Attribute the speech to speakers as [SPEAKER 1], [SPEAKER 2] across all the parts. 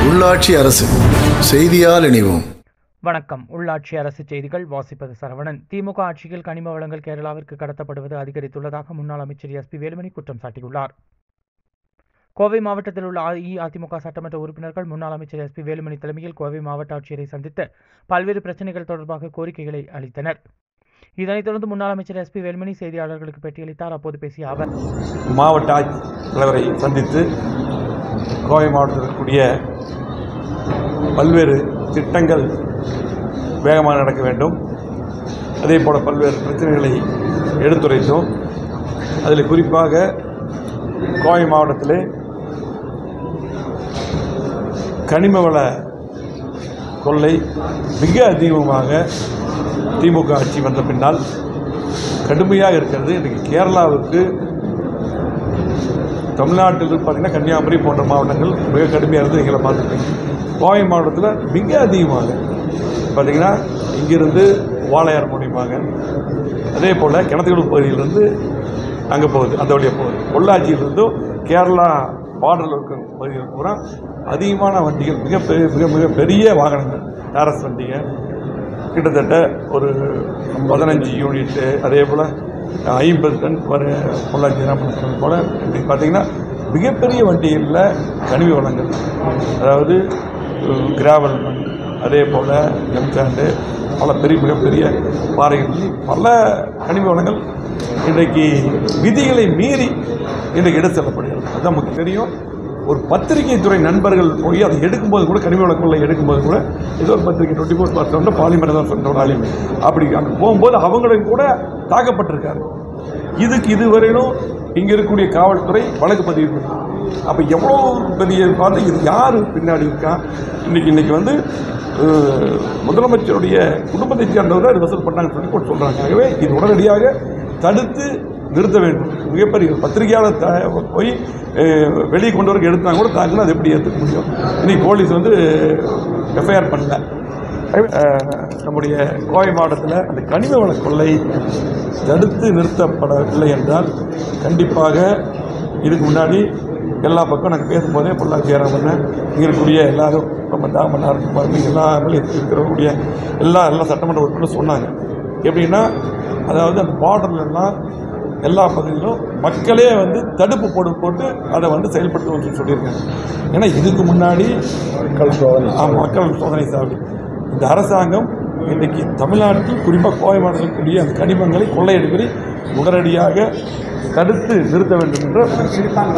[SPEAKER 1] உள்ளாட்சி அரசு செய்தியால் இணைவோம்
[SPEAKER 2] வணக்கம் உள்ளாட்சி அரசு செய்திகள் வாசிப்பது சரவணன் திமுக ஆட்சியில் கனிம வளங்கள் கேரளாவிற்கு கடத்தப்படுவது அதிகரித்துள்ளதாக முன்னாள் அமைச்சர் எஸ்பி வேலுமணி குற்றம் சாட்டியுள்ளார் கோவை மாவட்டத்தில் உள்ள அஇஅதிமுக சட்டமன்ற உறுப்பினர்கள் முன்னாள் அமைச்சர் எஸ்பி வேலுமணி தலைமையில் கோவை மாவட்ட ஆட்சியரை சந்தித்து பல்வேறு பிரச்சனைகள் தொடர்பாக கோரிக்கைகளை அளித்தனர் இதனைத் தொடர்ந்து முன்னாள் அமைச்சர் எஸ்பி வேலுமணி செய்தியாளர்களுக்கு பேட்டியளித்தார் அப்போது பேசிய அவர்
[SPEAKER 3] மாவட்ட ஆட்சித் தலைவரை சந்தித்து கோவை மாவட்டத்தில் இருக்கக்கூடிய பல்வேறு திட்டங்கள் வேகமாக நடக்க வேண்டும் அதே போல் பல்வேறு பிரச்சனைகளை எடுத்துரைத்தோம் அதில் குறிப்பாக கோவை மாவட்டத்திலே கனிம வள கொள்ளை மிக அதிகமாக திமுக ஆட்சி வந்த பின்னால் கடுமையாக இருக்கிறது இன்றைக்கு கேரளாவுக்கு தமிழ்நாட்டில் பார்த்தீங்கன்னா கன்னியாகுமரி போன்ற மாவட்டங்கள் மிக கடுமையாக இருந்து நீங்களை பார்த்துருப்பீங்க கோவை மாவட்டத்தில் மிக அதிகமாக பார்த்தீங்கன்னா இங்கிருந்து வாளையார் மூலியமாக அதே போல் கிணத்துக்கடல் பகுதியிலிருந்து அங்கே போகுது அந்த வழியாக போகுது பொள்ளாச்சியிலிருந்தும் கேரளா பார்டரில் இருக்கிற பகுதிகள் பூரா அதிகமான வண்டிகள் மிக பெரிய மிக மிக பெரிய வாகனங்கள் டாரஸ் வண்டிகள் கிட்டத்தட்ட ஒரு பதினஞ்சு யூனிட்டு அதே போல் ஐம்பது டன் வர பொள்ளாச்சி ராமநாதபுரம் போல் இப்படி பார்த்தீங்கன்னா மிகப்பெரிய வண்டிகளில் கனிம வளங்கள் அதாவது கிராவல் மண் அதே போல் எம்சாண்டு பல பெரிய மிகப்பெரிய பாறைகள் பல கனிம வளங்கள் இன்றைக்கு விதிகளை மீறி இன்றைக்கு எடுத்து செல்லப்படுகிறது அதுதான் நமக்கு தெரியும் ஒரு பத்திரிகை துறை நண்பர்கள் போய் அதை எடுக்கும்போது கூட கனிம வழக்குள்ள எடுக்கும்போது கூட ஏதோ ஒரு பத்திரிகை டுவெண்ட்டி ஃபோர் பார் செவனில் பாலிமர் தான் சொன்ன ஒரு ஆளுமை அப்படி அங்கே போகும்போது அவங்களும் கூட தாக்கப்பட்டிருக்காரு இதுக்கு இதுவரையிலும் இங்கே இருக்கக்கூடிய காவல்துறை வழக்கு பதிவு பண்ணி அப்போ எவ்வளோ பெரிய பார்த்து இது யார் பின்னாடி இருக்கா இன்னைக்கு இன்னைக்கு வந்து அஹ், முதலமைச்சருடைய குடும்பத்தை சேர்ந்தவர் அது வசூல் பண்ணாங்கன்னு சொல்லி கூட சொல்கிறாங்க ஆகவே இது உடனடியாக தடுத்து நிறுத்த வேண்டும் மிகப்பெரிய ஒரு பத்திரிகையாளர் த- போய் அஹ், வெளியே கொண்டு வர எடுத்தாங்க கூட தாங்கன்னா அது எப்படி ஏற்றுக்க முடியும் இன்னைக்கு போலீஸ் வந்து எஃப்ஐஆர் பண்ணல அஹ், நம்முடைய கோவை மாவட்டத்தில் அந்த கனிம வள கொள்ளை தடுத்து நிறுத்தப்படவில்லை என்றால் கண்டிப்பாக இதுக்கு முன்னாடி எல்லா பக்கம் நாங்கள் பேசும்போதே பொள்ளாச்சி ஏறாமண்ண இங்கே இருக்கக்கூடிய எல்லாரும் நம்ம தாமனார் குமார் எல்லா எம்எல்ஏ இருக்கக்கூடிய எல்லா எல்லா சட்டமன்ற உறுப்பினரும் சொன்னாங்க எப்படின்னா அதாவது அந்த பார்டர்லாம் எல்லா பகுதியிலும் மக்களே வந்து தடுப்பு போடு போட்டு அதை வந்து செயல்படுத்தணும்னு சொல்லி சொல்லியிருக்காங்க ஏன்னா இதுக்கு முன்னாடி மக்கள் சோதனை ஆமாம் மக்கள் சோதனை சாவடி இந்த அரசாங்கம் இன்றைக்கி தமிழ்நாட்டில் குறிப்பாக கோவை மாவட்டத்தில் கூடிய அந்த கனிமங்களை கொள்ளையடிப்பதை உடனடியாக தடுத்து நிறுத்த வேண்டும் என்ற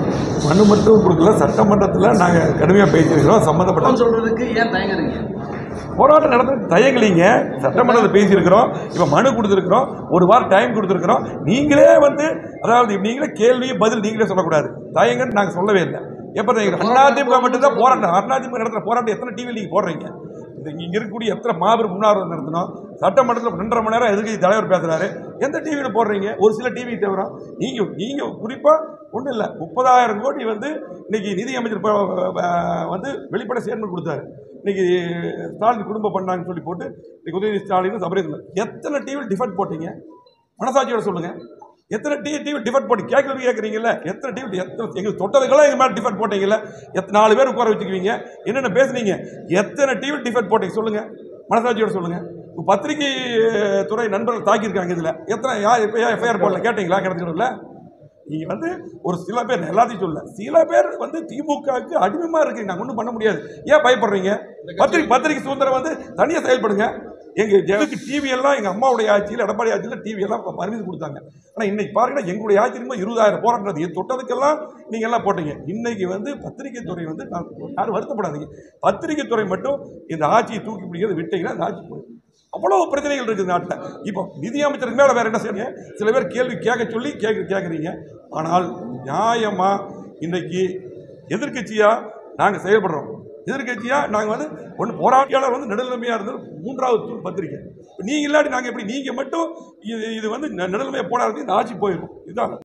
[SPEAKER 3] மனு மட்டும் கொடுக்கல சட்டமன்றத்தில் நாங்கள் கடுமையாக பேசியிருக்கிறோம் சம்மந்தப்பட்ட
[SPEAKER 4] சொல்றதுக்கு ஏன் தயங்குறீங்க
[SPEAKER 3] போராட்டம் நடத்த தயங்கலிங்க சட்டமன்றத்தில் பேசியிருக்கிறோம் இப்போ மனு கொடுத்துருக்குறோம் ஒரு வாரம் டைம் கொடுத்துருக்குறோம் நீங்களே வந்து அதாவது நீங்களே கேள்வி பதில் நீங்களே சொல்லக்கூடாது தயங்கன்னு நாங்கள் சொல்லவே இல்லை எப்போ தயங்க அதிமுக மட்டும்தான் போராட்டம் அதிமுக நடத்துகிற போராட்டம் எத்தனை டிவியில் நீங்கள் போடுறீங்க இந்த இங்கே இருக்கக்கூடிய எத்தனை மாபெரும் முன்னாள் நடத்தணும் சட்டமன்றத்தில் ரெண்டரை மணி நேரம் எதிர்க்கட்சி தலைவர் பேசுகிறாரு எந்த டிவியில் போடுறீங்க ஒரு சில டிவி தவிர நீங்கள் நீங்கள் குறிப்பாக ஒன்றும் இல்லை முப்பதாயிரம் கோடி வந்து இன்னைக்கு நிதி அமைச்சர் ப- ப- வந்து வெளிப்பட ஸ்டேட்மெண்ட் கொடுத்தாரு இன்னைக்கு ஸ்டாலின் குடும்பம் பண்ணாங்கன்னு சொல்லி போட்டு இன்னைக்கு உதயநிதி ஸ்டாலின் சபரேசன் எத்தனை டிவியில் டிஃபெண்ட் போட்டீங்க மனசாட்சியோட சொல்லுங்கள் எத்தனை டிவி டிவி டிஃபெண்ட் போட்டு கேட்கறது கேட்குறீங்கல்ல எத்தனை டிவி எத்தனை எங்களுக்கு தொட்டதுக்கெல்லாம் எங்கள் மேலே டிஃபெண்ட் போட்டீங்கல்ல எத்தனை நாலு பேர் உட்கார வச்சுக்குவீங்க என்னென்ன பேசுனீங்க எத்தனை டிவி டிஃபெண்ட் போட்டீங்க சொல்லுங்கள் மனசாட்சியோட சொல்லுங்கள் இப்போ பத்திரிகை அஹ், துறை நண்பர்கள் தாக்கியிருக்காங்க இதில் எத்தனை யார் இப்போ எஃப்ஐஆர் போடல கேட்டிங்களா கிடத்துக்கணும்ல நீங்கள் வந்து ஒரு சில பேர் எல்லாத்தையும் சொல்ல சில பேர் வந்து திமுகவுக்கு அடிமைமாக இருக்கு நாங்கள் ஒன்றும் பண்ண முடியாது ஏன் பயப்படுறீங்க பத்திரிகை பத்திரிகை சுதந்திரம் வந்து தனியாக செயல்படுங்க எங்கள் ஜெகக்கு டிவி எல்லாம் எங்கள் அம்மாவுடைய ஆட்சியில் எடப்பாடி ஆட்சியில் டிவி எல்லாம் பர்மிஷன் கொடுத்தாங்க ஆனால் இன்னைக்கு பாருங்கன்னா எங்களுடைய ஆட்சி இருக்கும்போது இருபதாயிரம் போராட்டம் இது தொட்டதுக்கெல்லாம் நீங்கள் எல்லாம் போட்டீங்க இன்னைக்கு வந்து பத்திரிகை துறை வந்து நான் யாரும் வருத்தப்படாதீங்க பத்திரிகை துறை மட்டும் இந்த ஆட்சியை தூக்கி பிடிக்கிறது விட்டீங்கன்னா இந்த ஆட்சி போயிடும் அவ்வளோ பிரச்சனைகள் இருக்குது நாட்டில் இப்போ நிதியமைச்சருக்கு மேலே வேறு என்ன செய்யுங்க சில பேர் கேள்வி கேட்க சொல்லி கேட்க கேட்குறீங்க ஆனால் நியாயமாக இன்றைக்கி எதிர்க்கட்சியாக நாங்கள் செயல்படுறோம் எதிர்க்கட்சியாக நாங்கள் வந்து ஒன்று போராட்டியாளர் வந்து நடுநிலைமையாக இருந்தது மூன்றாவது தூண் பத்திரிக்கை இப்போ நீங்கள் இல்லாட்டி நாங்கள் எப்படி நீங்கள் மட்டும் இது இது வந்து நடுநிலைமையாக போடாது இந்த ஆட்சி போயிடும் இதுதான்